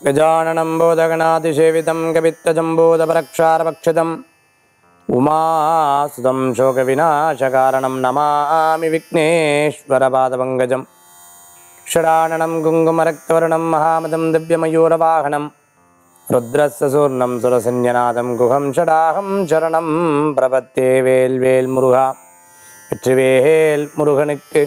गजाननं बोधगणातिसेवितं कवित्तजम्बूदपरक्षारभक्षितम् उमासुतं शोकविनाशकारणं नमामि विघ्नेश्वरपादपङ्कजम् षडाननं कुङ्कुमरक्तवर्णं महामदं दिव्यमयूरवाहनं रुद्रस्य सूर्णं सुरसंज्ञनादं गुहं षडाहं शरणं प्रपत्ये வேல்வேல் முருகா வெற்றிவேல் முருகனுக்கு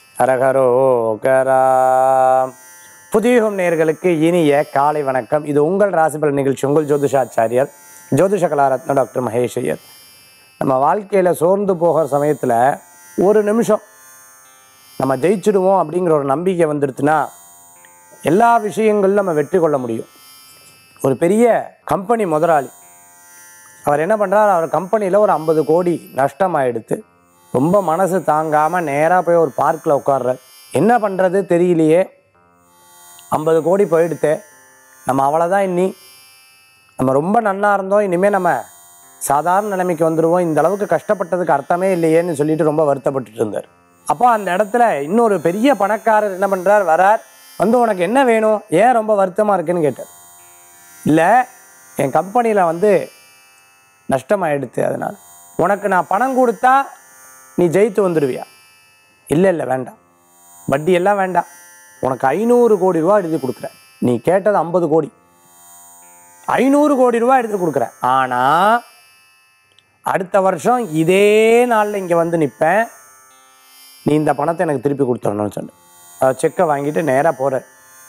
அரகரோகரா புதியுகம் நேயர்களுக்கு இனிய காலை வணக்கம் இது உங்கள் ராசிபல் நிகழ்ச்சி உங்கள் ஜோதிஷாச்சாரியர் ஜோதிஷ கலாரத்ன டாக்டர் மகேஷ் ஐயர் நம்ம வாழ்க்கையில் சோர்ந்து போகிற சமயத்தில் ஒரு நிமிஷம் நம்ம ஜெயிச்சிடுவோம் அப்படிங்கிற ஒரு நம்பிக்கை வந்துடுச்சுன்னா எல்லா விஷயங்களிலும் நம்ம வெற்றி கொள்ள முடியும் ஒரு பெரிய கம்பெனி முதலாளி அவர் என்ன பண்ணுறார் அவர் கம்பெனியில் ஒரு ஐம்பது கோடி நஷ்டமாயிடுத்து ரொம்ப மனசு தாங்காமல் நேராக போய் ஒரு பார்க்கில் உட்கார்றார் என்ன பண்ணுறது தெரியலையே ஐம்பது கோடி போயிடுத்து நம்ம அவ்வளோதான் இன்னி நம்ம ரொம்ப நல்லா இருந்தோம் இனிமேல் நம்ம சாதாரண நிலைமைக்கு வந்துடுவோம் இந்த அளவுக்கு கஷ்டப்பட்டதுக்கு அர்த்தமே இல்லையேன்னு சொல்லிட்டு ரொம்ப வருத்தப்பட்டுட்டு இருந்தார் அப்போ அந்த இடத்துல இன்னொரு பெரிய பணக்காரர் என்ன பண்ணுறார் வரார் வந்து உனக்கு என்ன வேணும் ஏன் ரொம்ப வருத்தமாக இருக்குன்னு கேட்டார் இல்லை என் கம்பெனியில் வந்து நஷ்டமாயிடுத்து அதனால் உனக்கு நான் பணம் கொடுத்தா நீ ஜெயித்து வந்துடுவியா இல்லை இல்லை வேண்டாம் வட்டி எல்லாம் வேண்டாம் உனக்கு ஐநூறு கோடி ரூபா எழுதி கொடுக்குறேன் நீ கேட்டது ஐம்பது கோடி ஐநூறு கோடி ரூபா எடுத்து கொடுக்குறேன் ஆனால் அடுத்த வருஷம் இதே நாளில் இங்கே வந்து நிற்பேன் நீ இந்த பணத்தை எனக்கு திருப்பி கொடுத்துடணும்னு சொன்னேன் செக்கை வாங்கிட்டு நேராக போகிறேன்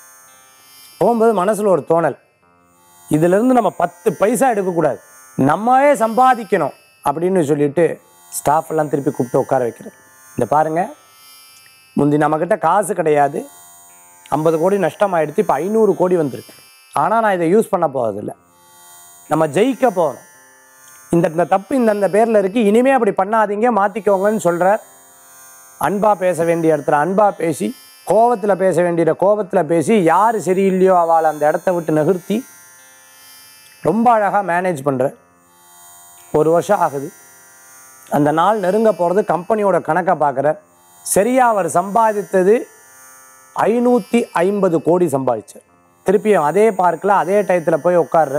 போகும்போது மனசில் ஒரு தோணல் இதிலிருந்து நம்ம பத்து பைசா எடுக்கக்கூடாது நம்மவே சம்பாதிக்கணும் அப்படின்னு சொல்லிட்டு ஸ்டாஃப் எல்லாம் திருப்பி கூப்பிட்டு உட்கார வைக்கிறேன் இந்த பாருங்க முந்தி நம்மக்கிட்ட காசு கிடையாது ஐம்பது கோடி நஷ்டம் ஆயிடுத்து இப்போ ஐநூறு கோடி வந்திருக்கு ஆனால் நான் இதை யூஸ் பண்ண போகிறதில்ல நம்ம ஜெயிக்க போகணும் இந்த இந்த தப்பு இந்தந்த பேரில் இருக்குது இனிமே அப்படி பண்ணாதீங்க மாற்றிக்கோங்கன்னு சொல்கிறார் அன்பாக பேச வேண்டிய இடத்துல அன்பாக பேசி கோவத்தில் பேச வேண்டிய கோவத்தில் பேசி யார் சரியில்லையோ அவளை அந்த இடத்த விட்டு நகர்த்தி ரொம்ப அழகாக மேனேஜ் பண்ணுற ஒரு வருஷம் ஆகுது அந்த நாள் நெருங்க போகிறது கம்பெனியோட கணக்கை பார்க்குற சரியா அவர் சம்பாதித்தது ஐநூற்றி ஐம்பது கோடி சம்பாதிச்சார் திருப்பியும் அதே பார்க்கில் அதே டயத்தில் போய் உட்கார்ற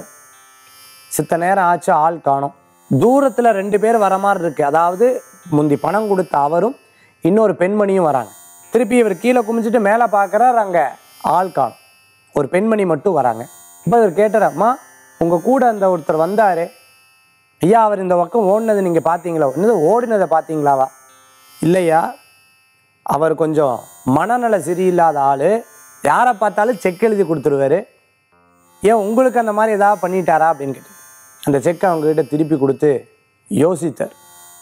சித்த நேரம் ஆச்சு ஆள் காணோம் தூரத்தில் ரெண்டு பேர் வர மாதிரி இருக்கு அதாவது முந்தி பணம் கொடுத்த அவரும் இன்னொரு பெண்மணியும் வராங்க திருப்பி இவர் கீழே குமிஞ்சிட்டு மேலே பார்க்குறார் அங்கே ஆள் காணும் ஒரு பெண்மணி மட்டும் வராங்க இப்போ இவர் கேட்டார் அம்மா உங்கள் கூட அந்த ஒருத்தர் வந்தார் ஐயா அவர் இந்த பக்கம் ஓடினது நீங்கள் பார்த்தீங்களா என்னது ஓடினதை பார்த்தீங்களாவா இல்லையா அவர் கொஞ்சம் மனநல சரியில்லாத ஆள் யாரை பார்த்தாலும் செக் எழுதி கொடுத்துருவாரு ஏன் உங்களுக்கு அந்த மாதிரி ஏதாவது பண்ணிட்டாரா அப்படின்னு கேட்டு அந்த செக்கை அவங்ககிட்ட திருப்பி கொடுத்து யோசித்தார்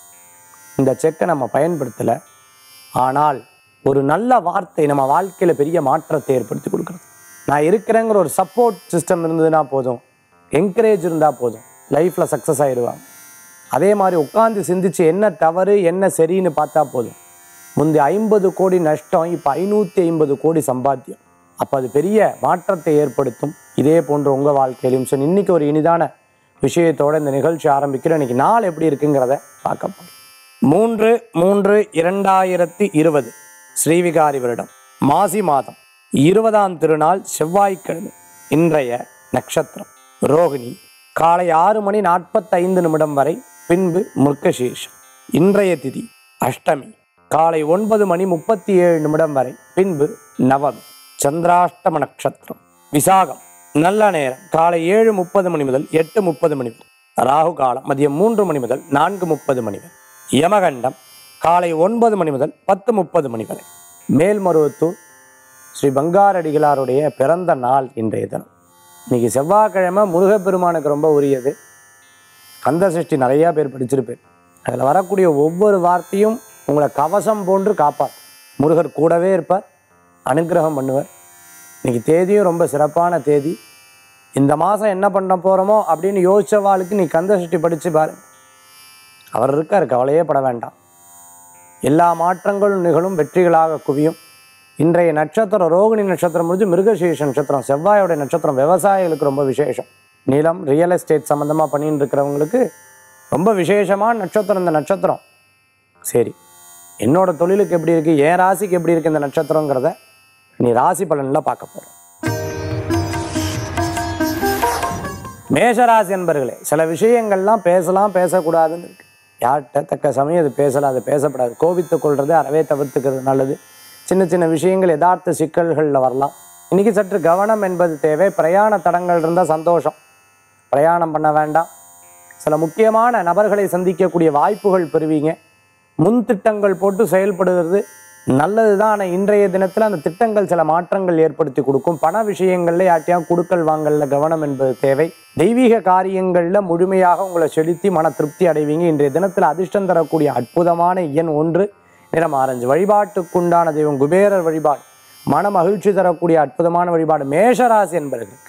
இந்த செக்கை நம்ம பயன்படுத்தலை ஆனால் ஒரு நல்ல வார்த்தை நம்ம வாழ்க்கையில் பெரிய மாற்றத்தை ஏற்படுத்தி கொடுக்குறது நான் இருக்கிறேங்கிற ஒரு சப்போர்ட் சிஸ்டம் இருந்ததுன்னா போதும் என்கரேஜ் இருந்தால் போதும் லைஃப்பில் சக்ஸஸ் ஆயிடுவாங்க அதே மாதிரி உட்காந்து சிந்திச்சு என்ன தவறு என்ன சரின்னு பார்த்தா போதும் முந்தைய ஐம்பது கோடி நஷ்டம் இப்போ ஐநூற்றி ஐம்பது கோடி சம்பாத்தியம் அப்போ அது பெரிய மாற்றத்தை ஏற்படுத்தும் இதே போன்ற உங்கள் வாழ்க்கையிலும் ஸோ இன்னைக்கு ஒரு இனிதான விஷயத்தோட இந்த நிகழ்ச்சி ஆரம்பிக்கிறோம் இன்னைக்கு நாள் எப்படி இருக்குங்கிறத பார்க்க போகிறோம் மூன்று மூன்று இரண்டாயிரத்தி இருபது ஸ்ரீவிகாரி வருடம் மாசி மாதம் இருபதாம் திருநாள் செவ்வாய்க்கிழமை இன்றைய நட்சத்திரம் ரோகிணி காலை ஆறு மணி நாற்பத்தைந்து நிமிடம் வரை பின்பு முர்க்கசீஷம் இன்றைய திதி அஷ்டமி காலை ஒன்பது மணி முப்பத்தி ஏழு நிமிடம் வரை பின்பு நவமி சந்திராஷ்டம நட்சத்திரம் விசாகம் நல்ல நேரம் காலை ஏழு முப்பது மணி முதல் எட்டு முப்பது மணி வரை ராகு காலம் மதியம் மூன்று மணி முதல் நான்கு முப்பது மணி வரை யமகண்டம் காலை ஒன்பது மணி முதல் பத்து முப்பது மணி வரை மேல்மருவத்தூர் ஸ்ரீ பங்காரடிகளாருடைய பிறந்த நாள் இன்றைய தினம் இன்னைக்கு செவ்வாய்க்கிழமை முருகப்பெருமானுக்கு ரொம்ப உரியது கந்த சஷ்டி நிறையா பேர் படிச்சிருப்பேன் அதில் வரக்கூடிய ஒவ்வொரு வார்த்தையும் உங்களை கவசம் போன்று காப்பார் முருகர் கூடவே இருப்பார் அனுக்கிரகம் பண்ணுவார் இன்னைக்கு தேதியும் ரொம்ப சிறப்பான தேதி இந்த மாதம் என்ன பண்ண போகிறோமோ அப்படின்னு யோசிச்சவாளுக்கு நீ கந்த சஷ்டி படித்து பாருங்க அவர் இருக்கார் கவலையே பட வேண்டாம் எல்லா மாற்றங்களும் நிகழும் வெற்றிகளாக குவியும் இன்றைய நட்சத்திரம் ரோகிணி நட்சத்திரம் முடிஞ்சு மிருகசீஷ நட்சத்திரம் செவ்வாயோட நட்சத்திரம் விவசாயிகளுக்கு ரொம்ப விசேஷம் நிலம் ரியல் எஸ்டேட் சம்மந்தமாக பண்ணிட்டு இருக்கிறவங்களுக்கு ரொம்ப விசேஷமான நட்சத்திரம் இந்த நட்சத்திரம் சரி என்னோட தொழிலுக்கு எப்படி இருக்குது என் ராசிக்கு எப்படி இருக்குது இந்த நட்சத்திரங்கிறத நீ ராசி பலனில் பார்க்க போகிறோம் மேஷராசி என்பர்களே சில விஷயங்கள்லாம் பேசலாம் பேசக்கூடாதுன்னு இருக்கு யார்கிட்ட தக்க சமயம் அது பேசலாம் அது பேசப்படாது கோபித்துக் கொள்றது அறவே தவிர்த்துக்கிறது நல்லது சின்ன சின்ன விஷயங்கள் யதார்த்த சிக்கல்களில் வரலாம் இன்னைக்கு சற்று கவனம் என்பது தேவை பிரயாண தடங்கள் இருந்தால் சந்தோஷம் பிரயாணம் பண்ண வேண்டாம் சில முக்கியமான நபர்களை சந்திக்கக்கூடிய வாய்ப்புகள் பெறுவீங்க முன் திட்டங்கள் போட்டு செயல்படுகிறது நல்லது தான் ஆனால் இன்றைய தினத்தில் அந்த திட்டங்கள் சில மாற்றங்கள் ஏற்படுத்தி கொடுக்கும் பண விஷயங்களில் யார்ட்டையா கொடுக்கல் வாங்கல்ல கவனம் என்பது தேவை தெய்வீக காரியங்களில் முழுமையாக உங்களை செலுத்தி மன திருப்தி அடைவீங்க இன்றைய தினத்தில் அதிர்ஷ்டம் தரக்கூடிய அற்புதமான எண் ஒன்று நிறம் ஆரஞ்சு வழிபாட்டுக்குண்டான தெய்வம் குபேரர் வழிபாடு மன மகிழ்ச்சி தரக்கூடிய அற்புதமான வழிபாடு மேஷராசி என்பவர்களுக்கு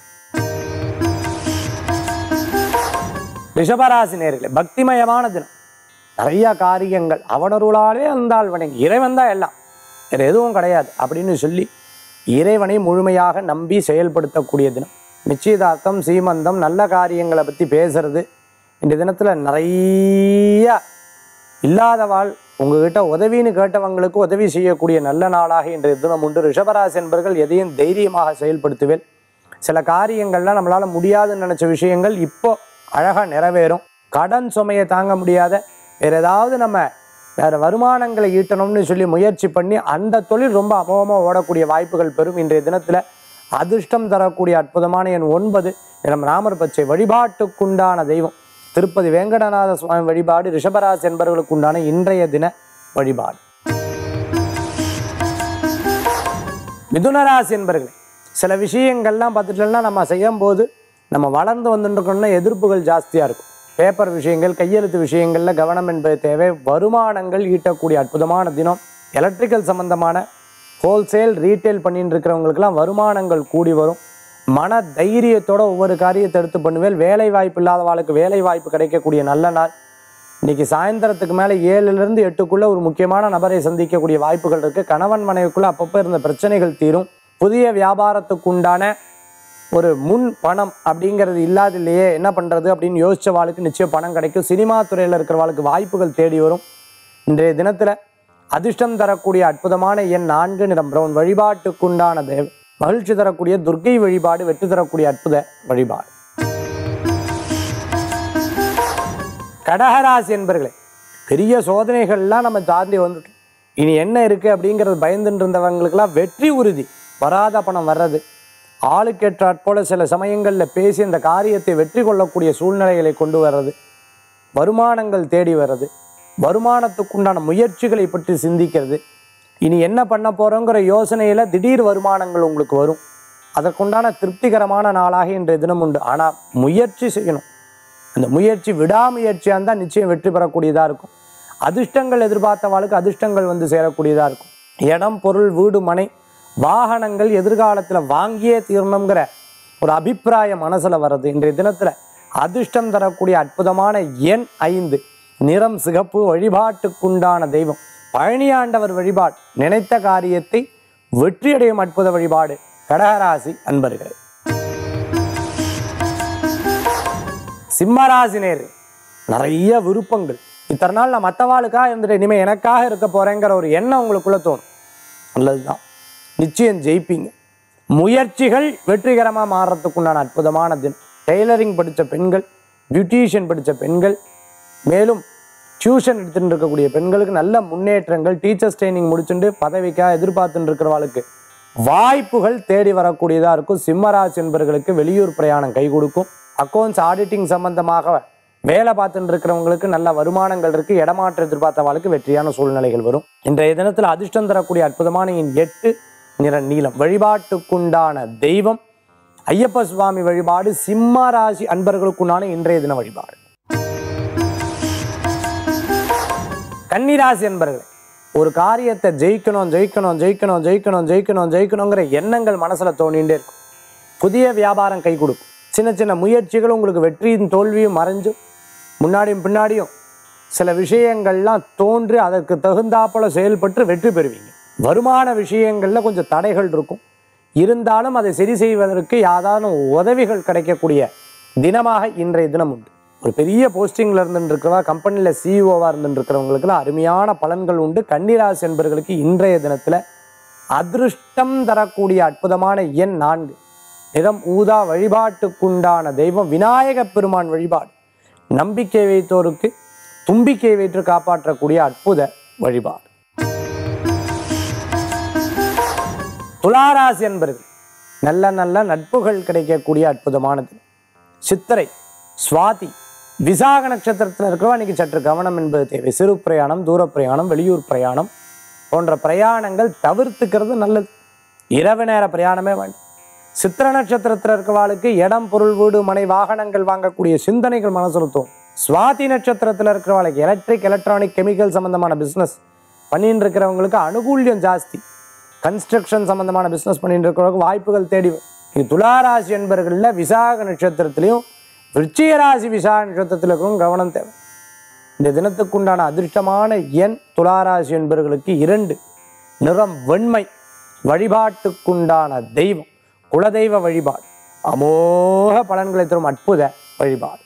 ரிஷபராசி நேர்களே பக்திமயமான தினம் நிறைய காரியங்கள் அவனருளாலே வந்தால் வணங்கி இறைவன் தான் எல்லாம் வேறு எதுவும் கிடையாது அப்படின்னு சொல்லி இறைவனை முழுமையாக நம்பி செயல்படுத்தக்கூடிய தினம் நிச்சயதார்த்தம் சீமந்தம் நல்ல காரியங்களை பற்றி பேசுறது இந்த தினத்தில் நிறைய இல்லாதவாள் உங்ககிட்ட உதவின்னு கேட்டவங்களுக்கு உதவி செய்யக்கூடிய நல்ல நாளாக இன்றைய தினம் உண்டு ரிஷபராசி என்பர்கள் எதையும் தைரியமாக செயல்படுத்துவேன் சில காரியங்கள்லாம் நம்மளால் முடியாதுன்னு நினச்ச விஷயங்கள் இப்போ அழகாக நிறைவேறும் கடன் சுமையை தாங்க முடியாத வேற ஏதாவது நம்ம வேற வருமானங்களை ஈட்டணும்னு சொல்லி முயற்சி பண்ணி அந்த தொழில் ரொம்ப அமோகமாக ஓடக்கூடிய வாய்ப்புகள் பெறும் இன்றைய தினத்தில் அதிர்ஷ்டம் தரக்கூடிய அற்புதமான எண் ஒன்பது நம்ம ராமர் பச்சை வழிபாட்டுக்குண்டான தெய்வம் திருப்பதி வேங்கடநாத சுவாமி வழிபாடு ரிஷபராசி என்பவர்களுக்கு உண்டான இன்றைய தின வழிபாடு மிதுனராசி என்பர்களே சில விஷயங்கள்லாம் பார்த்துட்டோம்னா நம்ம செய்யும் போது நம்ம வளர்ந்து வந்துட்டுருக்கோம்னா எதிர்ப்புகள் ஜாஸ்தியாக இருக்கும் பேப்பர் விஷயங்கள் கையெழுத்து விஷயங்களில் கவனம் என்பது தேவை வருமானங்கள் ஈட்டக்கூடிய அற்புதமான தினம் எலக்ட்ரிக்கல் சம்பந்தமான ஹோல்சேல் ரீட்டைல் பண்ணிட்டு இருக்கிறவங்களுக்கெல்லாம் வருமானங்கள் கூடி வரும் மன தைரியத்தோட ஒவ்வொரு காரியத்தை எடுத்து பண்ணுவேன் வேலை வாய்ப்பு இல்லாதவாளுக்கு வேலை வாய்ப்பு கிடைக்கக்கூடிய நல்ல நாள் இன்னைக்கு சாயந்தரத்துக்கு மேலே ஏழுலேருந்து எட்டுக்குள்ள ஒரு முக்கியமான நபரை சந்திக்கக்கூடிய வாய்ப்புகள் இருக்கு கணவன் மனைவிக்குள்ள அப்பப்போ இருந்த பிரச்சனைகள் தீரும் புதிய வியாபாரத்துக்கு உண்டான ஒரு முன் பணம் அப்படிங்கிறது இல்லாத இல்லையே என்ன பண்ணுறது அப்படின்னு யோசிச்ச வாழ்க்கை நிச்சயம் பணம் கிடைக்கும் சினிமா துறையில் இருக்கிறவாளுக்கு வாய்ப்புகள் தேடி வரும் இன்றைய தினத்தில் அதிர்ஷ்டம் தரக்கூடிய அற்புதமான எண் நான்கு நிறம் பிரவுன் வழிபாட்டுக்குண்டான தேவ மகிழ்ச்சி தரக்கூடிய துர்க்கை வழிபாடு வெற்றி தரக்கூடிய அற்புத வழிபாடு கடகராசி என்பர்களே பெரிய சோதனைகள்லாம் நம்ம தாண்டி வந்துட்டோம் இனி என்ன இருக்குது அப்படிங்கிறது பயந்துட்டு இருந்தவங்களுக்கெல்லாம் வெற்றி உறுதி வராத பணம் வர்றது ஆளுக்கேற்றாற் போல சில சமயங்களில் பேசி இந்த காரியத்தை வெற்றி கொள்ளக்கூடிய சூழ்நிலைகளை கொண்டு வர்றது வருமானங்கள் தேடி வர்றது வருமானத்துக்குண்டான முயற்சிகளை பற்றி சிந்திக்கிறது இனி என்ன பண்ண போகிறோங்கிற யோசனையில் திடீர் வருமானங்கள் உங்களுக்கு வரும் அதற்குண்டான திருப்திகரமான நாளாக இன்றைய தினம் உண்டு ஆனால் முயற்சி செய்யணும் அந்த முயற்சி விடாமுயற்சியாக இருந்தால் நிச்சயம் வெற்றி பெறக்கூடியதாக இருக்கும் அதிர்ஷ்டங்கள் எதிர்பார்த்தவாளுக்கு அதிர்ஷ்டங்கள் வந்து சேரக்கூடியதாக இருக்கும் இடம் பொருள் வீடு மனை வாகனங்கள் எதிர்காலத்தில் வாங்கியே தீரணுங்கிற ஒரு அபிப்பிராயம் மனசில் வர்றது இன்றைய தினத்தில் அதிர்ஷ்டம் தரக்கூடிய அற்புதமான எண் ஐந்து நிறம் சிகப்பு வழிபாட்டுக்குண்டான தெய்வம் பழனியாண்டவர் வழிபாடு நினைத்த காரியத்தை வெற்றியடையும் அற்புத வழிபாடு கடகராசி அன்பர்களே சிம்மராசினேர் நிறைய விருப்பங்கள் இத்தனை நாள் நான் மற்றவாளுக்காக இருந்துட்டு இனிமேல் எனக்காக இருக்க போறேங்கிற ஒரு எண்ணம் உங்களுக்குள்ள தோணும் நல்லதுதான் நிச்சயம் ஜெயிப்பீங்க முயற்சிகள் வெற்றிகரமாக மாறுறதுக்குண்டான அற்புதமான தினம் டெய்லரிங் படித்த பெண்கள் பியூட்டிஷியன் படித்த பெண்கள் மேலும் டியூஷன் எடுத்துட்டு இருக்கக்கூடிய பெண்களுக்கு நல்ல முன்னேற்றங்கள் டீச்சர்ஸ் ட்ரைனிங் முடிச்சுட்டு பதவிக்காக எதிர்பார்த்துட்டு இருக்கிறவளுக்கு வாய்ப்புகள் தேடி வரக்கூடியதாக இருக்கும் சிம்மராசி என்பவர்களுக்கு வெளியூர் பிரயாணம் கை கொடுக்கும் அக்கௌண்ட்ஸ் ஆடிட்டிங் சம்பந்தமாக வேலை பார்த்துட்டு இருக்கிறவங்களுக்கு நல்ல வருமானங்கள் இருக்கு இடமாற்றம் எதிர்பார்த்தவாளுக்கு வெற்றியான சூழ்நிலைகள் வரும் இன்றைய தினத்தில் அதிர்ஷ்டம் தரக்கூடிய அற்புதமான எண் எட்டு நிற நீளம் வழிபாட்டுக்குண்டான தெய்வம் ஐயப்ப சுவாமி வழிபாடு சிம்ம ராசி அன்பர்களுக்குண்டான இன்றைய தின வழிபாடு கன்னிராசி என்பர்களே ஒரு காரியத்தை ஜெயிக்கணும் ஜெயிக்கணும் ஜெயிக்கணும் ஜெயிக்கணும் ஜெயிக்கணும் ஜெயிக்கணுங்கிற எண்ணங்கள் மனசுல தோணிகிட்டே இருக்கும் புதிய வியாபாரம் கை கொடுக்கும் சின்ன சின்ன முயற்சிகள் உங்களுக்கு வெற்றியும் தோல்வியும் மறைஞ்சு முன்னாடியும் பின்னாடியும் சில விஷயங்கள்லாம் தோன்றி அதற்கு தகுந்தாப்போல செயல்பட்டு வெற்றி பெறுவீங்க வருமான விஷயங்களில் கொஞ்சம் தடைகள் இருக்கும் இருந்தாலும் அதை சரி செய்வதற்கு யாதானும் உதவிகள் கிடைக்கக்கூடிய தினமாக இன்றைய தினம் உண்டு ஒரு பெரிய போஸ்டிங்கில் இருந்துட்டு இருக்கிறவா கம்பெனியில் சிஇஓவாக இருந்துட்டு இருக்கிறவங்களுக்குலாம் அருமையான பலன்கள் உண்டு கன்னிராசி என்பவர்களுக்கு இன்றைய தினத்தில் அதிருஷ்டம் தரக்கூடிய அற்புதமான எண் நான்கு நிறம் ஊதா வழிபாட்டுக்குண்டான தெய்வம் விநாயக பெருமான் வழிபாடு நம்பிக்கை வைத்தோருக்கு தும்பிக்கை வைத்து காப்பாற்றக்கூடிய அற்புத வழிபாடு துளாராசி என்பர்கள் நல்ல நல்ல நட்புகள் கிடைக்கக்கூடிய அற்புதமானது சித்திரை சுவாதி விசாக நட்சத்திரத்தில் இருக்கிறவா இன்னைக்கு சற்று கவனம் என்பது தேவை சிறு பிரயாணம் தூர பிரயாணம் வெளியூர் பிரயாணம் போன்ற பிரயாணங்கள் தவிர்த்துக்கிறது நல்லது இரவு நேர பிரயாணமே வேண்டாம் சித்திர நட்சத்திரத்தில் இருக்கிறவாளுக்கு இடம் பொருள் வீடு மனை வாகனங்கள் வாங்கக்கூடிய சிந்தனைகள் மனசுல தோணும் சுவாதி நட்சத்திரத்தில் இருக்கிறவாளுக்கு எலக்ட்ரிக் எலக்ட்ரானிக் கெமிக்கல் சம்பந்தமான பிஸ்னஸ் பண்ணிட்டு இருக்கிறவங்களுக்கு அனுகூல்யம் ஜாஸ்தி கன்ஸ்ட்ரக்ஷன் சம்பந்தமான பிஸ்னஸ் பண்ணிட்டு இருக்கிறவங்களுக்கு வாய்ப்புகள் தேடி வரும். இது துளாராசி என்பர்களில் விசாக நட்சத்திரத்திலையும் விருச்சிக ராசி விசாக நட்சத்திரத்தில் இருக்கிறவங்க கவனம் தேவை இந்த தினத்துக்குண்டான அதிர்ஷ்டமான எண் துளாராசி என்பவர்களுக்கு இரண்டு நிறம் வெண்மை வழிபாட்டுக்குண்டான தெய்வம் குலதெய்வ வழிபாடு அமோக பலன்களை தரும் அற்புத வழிபாடு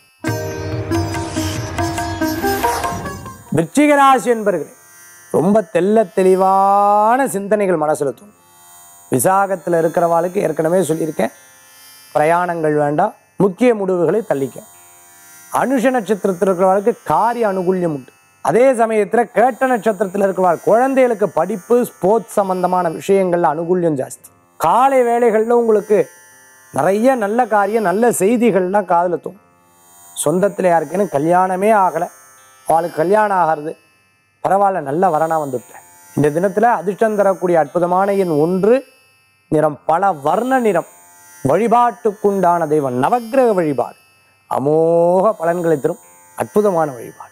விருச்சிக ராசி என்பர்களே ரொம்ப தெள்ள தெளிவான சிந்தனைகள் மனசுல தோணும் விசாகத்தில் இருக்கிறவாளுக்கு ஏற்கனவே சொல்லியிருக்கேன் பிரயாணங்கள் வேண்டாம் முக்கிய முடிவுகளை தள்ளிக்க அனுஷ நட்சத்திரத்தில் இருக்கிறவர்களுக்கு காரிய அனுகூல்யம் உண்டு அதே சமயத்தில் கேட்ட நட்சத்திரத்தில் இருக்கிறவாள் குழந்தைகளுக்கு படிப்பு ஸ்போர்ட்ஸ் சம்பந்தமான விஷயங்கள்ல அனுகூல்யம் ஜாஸ்தி காலை வேளைகளில் உங்களுக்கு நிறைய நல்ல காரியம் நல்ல செய்திகள்லாம் காதில் தோணும் சொந்தத்தில் யாருக்குன்னு கல்யாணமே ஆகலை அவளுக்கு கல்யாணம் ஆகிறது பரவாயில்ல நல்ல வரனா வந்துட்டேன் இந்த தினத்தில் அதிர்ஷ்டம் தரக்கூடிய அற்புதமான எண் ஒன்று நிறம் பல வர்ண நிறம் வழிபாட்டுக்குண்டான தெய்வம் நவக்கிரக வழிபாடு அமோக பலன்களை தரும் அற்புதமான வழிபாடு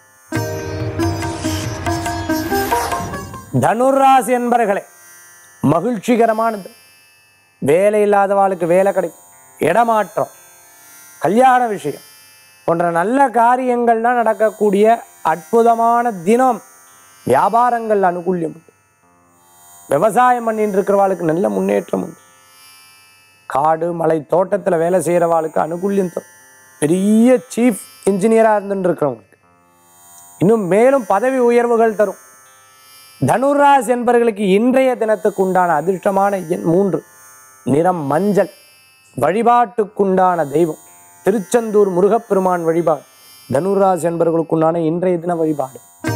தனுராசி என்பர்களே மகிழ்ச்சிகரமானது வேலை இல்லாதவாளுக்கு வேலை கிடைக்கும் இடமாற்றம் கல்யாண விஷயம் போன்ற நல்ல காரியங்கள்லாம் நடக்கக்கூடிய அற்புதமான தினம் வியாபாரங்கள் அனுகூல்யம் உண்டு விவசாயம் பண்ணிட்டு இருக்கிறவாளுக்கு நல்ல முன்னேற்றம் உண்டு காடு மலை தோட்டத்தில் வேலை செய்கிறவாளுக்கு அனுகூல்யம் தரும் பெரிய சீஃப் இன்ஜினியராக இருந்துட்டு இருக்கிறவங்களுக்கு இன்னும் மேலும் பதவி உயர்வுகள் தரும் தனுராஸ் என்பவர்களுக்கு இன்றைய தினத்துக்கு உண்டான அதிர்ஷ்டமான எண் மூன்று நிறம் மஞ்சள் வழிபாட்டுக்குண்டான தெய்வம் திருச்செந்தூர் முருகப்பெருமான் வழிபாடு தனுராஸ் என்பவர்களுக்குண்டான இன்றைய தின வழிபாடு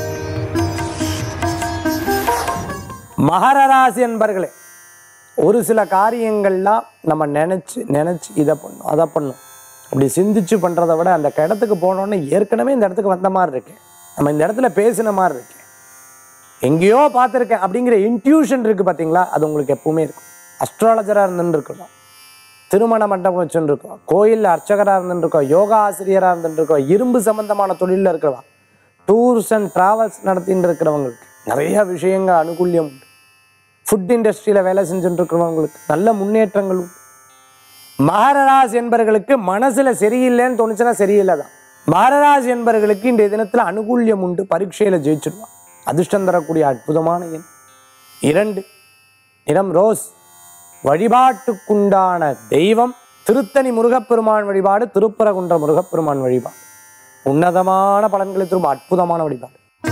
மகர ராசி என்பர்களே ஒரு சில காரியங்கள்லாம் நம்ம நினச்சி நினச்சி இதை பண்ணும் அதை பண்ணும் அப்படி சிந்திச்சு பண்ணுறதை விட அந்த இடத்துக்கு போனோன்னே ஏற்கனவே இந்த இடத்துக்கு வந்த மாதிரி இருக்கேன் நம்ம இந்த இடத்துல பேசின மாதிரி இருக்கேன் எங்கேயோ பார்த்துருக்கேன் அப்படிங்கிற இன்ட்யூஷன் இருக்குது பார்த்தீங்களா அது உங்களுக்கு எப்பவுமே இருக்கும் அஸ்ட்ராலஜராக இருந்துன்னு இருக்கணும் திருமண மண்டபம் வச்சுன்னு இருக்கோம் கோயிலில் அர்ச்சகராக இருந்துட்டு இருக்கோம் யோகா ஆசிரியராக இருந்துட்டு இருக்கோம் இரும்பு சம்பந்தமான தொழிலில் இருக்கிறவா டூர்ஸ் அண்ட் ட்ராவல்ஸ் நடத்திட்டு இருக்கிறவங்களுக்கு நிறைய விஷயங்கள் அனுகூல்யம் உண்டு ஃபுட் இண்டஸ்ட்ரியில் வேலை செஞ்சுட்டு இருக்கிறவங்களுக்கு நல்ல முன்னேற்றங்கள் உண்டு மகரராஜ் என்பவர்களுக்கு மனசுல சரியில்லைன்னு தோணுச்சுன்னா சரியில்லை தான் மகரராஜ் என்பவர்களுக்கு இன்றைய தினத்தில் அனுகூல்யம் உண்டு பரீட்சையில் ஜெயிச்சிடுவான் அதிர்ஷ்டம் தரக்கூடிய அற்புதமான எண் இரண்டு நிறம் ரோஸ் வழிபாட்டுக்குண்டான தெய்வம் திருத்தணி முருகப்பெருமான் வழிபாடு திருப்பரங்குன்ற முருகப்பெருமான் வழிபாடு உன்னதமான பலன்களை தரும் அற்புதமான வழிபாடு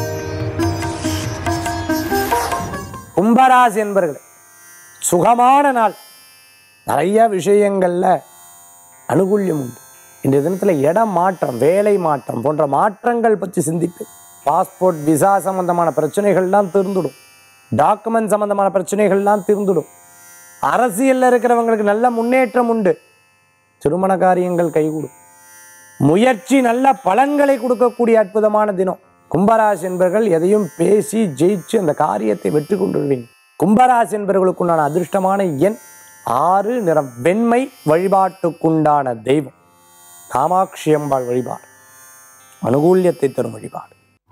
கும்பராசி என்பர்களே சுகமான நாள் நிறைய விஷயங்கள்ல அனுகூல்யம் உண்டு இந்த தினத்தில் இடம் மாற்றம் வேலை மாற்றம் போன்ற மாற்றங்கள் பற்றி சிந்திப்பு பாஸ்போர்ட் விசா சம்பந்தமான பிரச்சனைகள்லாம் தீர்ந்துடும் டாக்குமெண்ட் சம்பந்தமான பிரச்சனைகள்லாம் தீர்ந்துடும் அரசியலில் இருக்கிறவங்களுக்கு நல்ல முன்னேற்றம் உண்டு திருமண காரியங்கள் கைகூடும் முயற்சி நல்ல பலன்களை கொடுக்கக்கூடிய அற்புதமான தினம் கும்பராசி என்பவர்கள் எதையும் பேசி ஜெயிச்சு அந்த காரியத்தை வெற்றி கொண்டு வருவீங்க கும்பராசி என்பவர்களுக்குண்டான அதிர்ஷ்டமான எண் ஆறு நிறம் வெண்மை வழிபாட்டுக்குண்டான தெய்வம் காமாட்சி அம்பாள் வழிபாடு அனுகூல்யத்தை தரும் வழிபாடு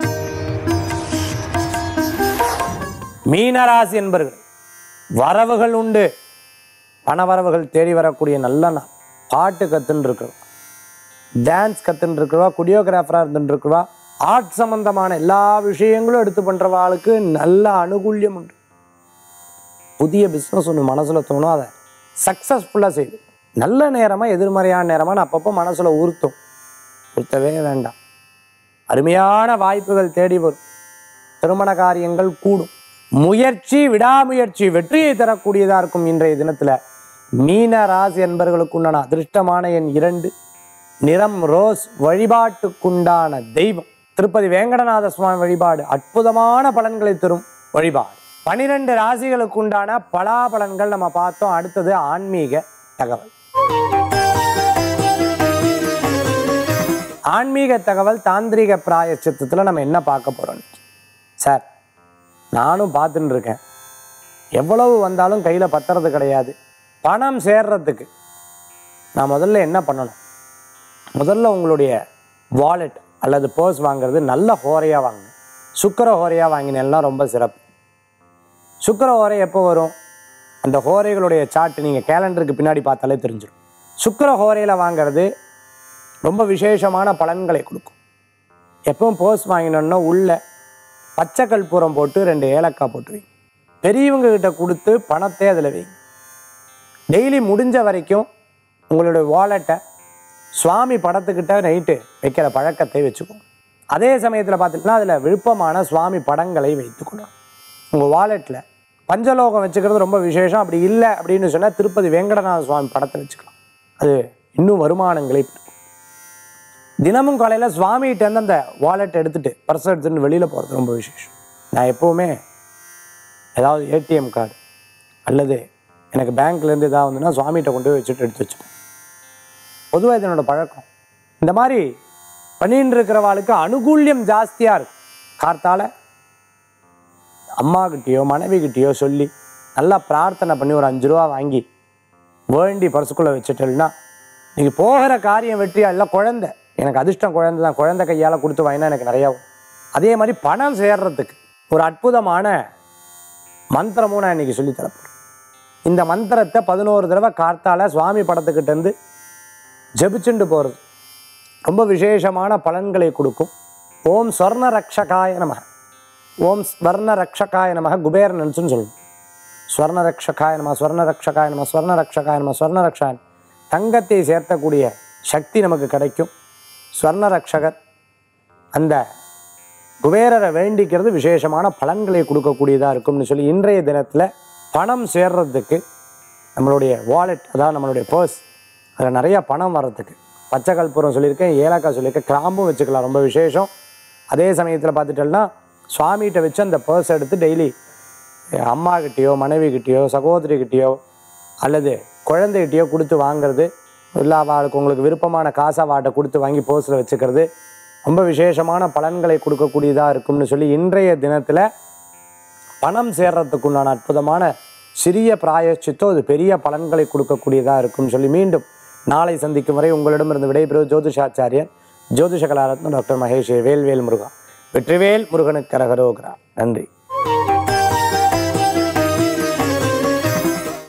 மீனராசி என்பர்கள் வரவுகள் உண்டு பணவரவுகள் தேடி வரக்கூடிய நல்ல நாள் பாட்டு கத்துன்னு இருக்கிறோம் டான்ஸ் கத்துன்னு இருக்கிறவா கொரியோகிராஃபராக இருந்துட்டு இருக்கிறவா ஆர்ட் சம்பந்தமான எல்லா விஷயங்களும் எடுத்து பண்ணுறவாளுக்கு நல்ல அனுகூல்யம் உண்டு புதிய பிஸ்னஸ் ஒன்று மனசில் தோணும் அதை சக்ஸஸ்ஃபுல்லாக செய்யுது நல்ல நேரமாக எதிர்மறையான நேரமாக அப்பப்போ மனசில் உறுத்தும் உறுத்தவே வேண்டாம் அருமையான வாய்ப்புகள் தேடி வரும் திருமண காரியங்கள் கூடும் முயற்சி விடாமுயற்சி வெற்றியை தரக்கூடியதாக இருக்கும் இன்றைய தினத்தில் மீன ராசி என்பவர்களுக்கு உண்டான அதிர்ஷ்டமான எண் இரண்டு நிறம் ரோஸ் வழிபாட்டுக்குண்டான தெய்வம் திருப்பதி வேங்கடநாத சுவாமி வழிபாடு அற்புதமான பலன்களை தரும் வழிபாடு பனிரெண்டு ராசிகளுக்கு உண்டான பலாபலன்கள் நம்ம பார்த்தோம் அடுத்தது ஆன்மீக தகவல் ஆன்மீக தகவல் தாந்திரிக பிராயச்சித்தத்தில் நம்ம என்ன பார்க்க போறோம் இன்னைக்கு? சார் நானும் பார்த்துட்டு இருக்கேன் எவ்வளவு வந்தாலும் கையில் பத்துறது கிடையாது பணம் சேர்றதுக்கு நான் முதல்ல என்ன பண்ணணும் முதல்ல உங்களுடைய வாலெட் அல்லது பர்ஸ் வாங்குறது நல்ல ஹோரையாக வாங்குங்க சுக்கர ஹோரையாக வாங்கினேன்னா ரொம்ப சிறப்பு சுக்கர ஹோரை எப்போ வரும் அந்த ஹோரைகளுடைய சார்ட் நீங்கள் கேலண்டருக்கு பின்னாடி பார்த்தாலே தெரிஞ்சிடும் சுக்கர ஹோரையில் வாங்குறது ரொம்ப விசேஷமான பலன்களை கொடுக்கும் எப்பவும் பர்ஸ் வாங்கினோன்னா உள்ள பச்சை கற்பூரம் போட்டு ரெண்டு ஏலக்காய் போட்டு வைங்க பெரியவங்க கிட்ட கொடுத்து பணத்தை அதில் வைங்க டெய்லி முடிஞ்ச வரைக்கும் உங்களுடைய வாலெட்டை சுவாமி படத்துக்கிட்ட நைட்டு வைக்கிற பழக்கத்தை வச்சுக்கோங்க அதே சமயத்தில் பார்த்துட்டுனா அதில் விருப்பமான சுவாமி படங்களை வைத்துக்கணும் உங்கள் வாலெட்டில் பஞ்சலோகம் வச்சுக்கிறது ரொம்ப விசேஷம் அப்படி இல்லை அப்படின்னு சொன்னால் திருப்பதி வேங்கடநாத சுவாமி படத்தை வச்சுக்கலாம் அது இன்னும் வருமானங்களை பெருக்கும் தினமும் காலையில் சுவாமிகிட்டேருந்து அந்த வாலெட் எடுத்துட்டு பர்ஸ் எடுத்துட்டு வெளியில் போகிறது ரொம்ப விசேஷம் நான் எப்போவுமே ஏதாவது ஏடிஎம் கார்டு அல்லது எனக்கு பேங்க்லேருந்து ஏதாவது வந்துன்னா சுவாமிகிட்ட கொண்டு போய் வச்சுட்டு எடுத்து வச்சுப்பேன் பொதுவாக இது என்னோட பழக்கம் இந்த மாதிரி பண்ணின்னு இருக்கிறவாளுக்கு அனுகூல்யம் ஜாஸ்தியாக இருக்கும் கார்த்தால அம்மாக்கிட்டேயோ மனைவிக்கிட்டேயோ சொல்லி நல்லா பிரார்த்தனை பண்ணி ஒரு அஞ்சு ரூபா வாங்கி வேண்டி பர்சுக்குள்ளே வச்சுட்டேன்னா நீங்கள் போகிற காரியம் வெற்றியா இல்லை குழந்தை எனக்கு அதிர்ஷ்டம் குழந்தை தான் குழந்தை கையால் கொடுத்து வாங்கினா எனக்கு நிறையா வரும். அதே மாதிரி பணம் சேர்றதுக்கு ஒரு அற்புதமான மந்திரமும் நான் இன்னைக்கு சொல்லி தரப்போகிறேன் இந்த மந்திரத்தை பதினோரு தடவை கார்த்தால சுவாமி படத்துக்கிட்ட இருந்து ஜெபிச்சுண்டு போகிறது ரொம்ப விசேஷமான பலன்களை கொடுக்கும் ஓம் ஸ்வர்ண ரக்ஷகாய நம ஓம் ஸ்வர்ண ரக்ஷகாய நமக குபேர நினச்சுன்னு சொல்லணும் ஸ்வர்ண ரக்ஷகாய நம ஸ்வர்ண ரக்ஷகாய நம ஸ்வர்ண ரக்ஷகாய நம ஸ்வர்ண ரக்ஷாயன் தங்கத்தை சேர்த்தக்கூடிய சக்தி நமக்கு கிடைக்கும் ஸ்வர்ண ரக்ஷகர் அந்த குபேரரை வேண்டிக்கிறது விசேஷமான பலன்களை கொடுக்கக்கூடியதாக இருக்கும்னு சொல்லி இன்றைய தினத்தில் பணம் சேர்றதுக்கு நம்மளுடைய வாலெட் அதாவது நம்மளுடைய பர்ஸ் அதில் நிறைய பணம் வர்றதுக்கு பச்சை கற்பூரம் சொல்லியிருக்கேன் ஏலக்காய் சொல்லியிருக்கேன் கிராம்பும் வச்சுக்கலாம் ரொம்ப விசேஷம் அதே சமயத்தில் பார்த்துட்டோம்னா சுவாமிகிட்ட வச்சு அந்த பர்ஸ் எடுத்து டெய்லி அம்மாக்கிட்டேயோ மனைவிக்கிட்டேயோ சகோதரிக்கிட்டேயோ அல்லது குழந்தைகிட்டயோ கொடுத்து வாங்குறது இல்லை அவளுக்கு உங்களுக்கு விருப்பமான காசை அவட்ட கொடுத்து வாங்கி பர்ஸில் வச்சுக்கிறது ரொம்ப விசேஷமான பலன்களை கொடுக்கக்கூடியதாக இருக்கும்னு சொல்லி இன்றைய தினத்தில் பணம் சேர்றதுக்கு உண்டான அற்புதமான சிறிய பிராயச்சித்தம் அது பெரிய பலன்களை கொடுக்கக்கூடியதாக இருக்கும்னு சொல்லி மீண்டும் நாளை சந்திக்கும் வரை உங்களிடமிருந்து விடைபெறுவது ஜோதிஷாச்சாரியர் ஜோதிஷ கலாரத்னம் டாக்டர் மகேஷ் வேல்வேல் முருகா வெற்றிவேல் முருகனுக்கு கரகரோகரா நன்றி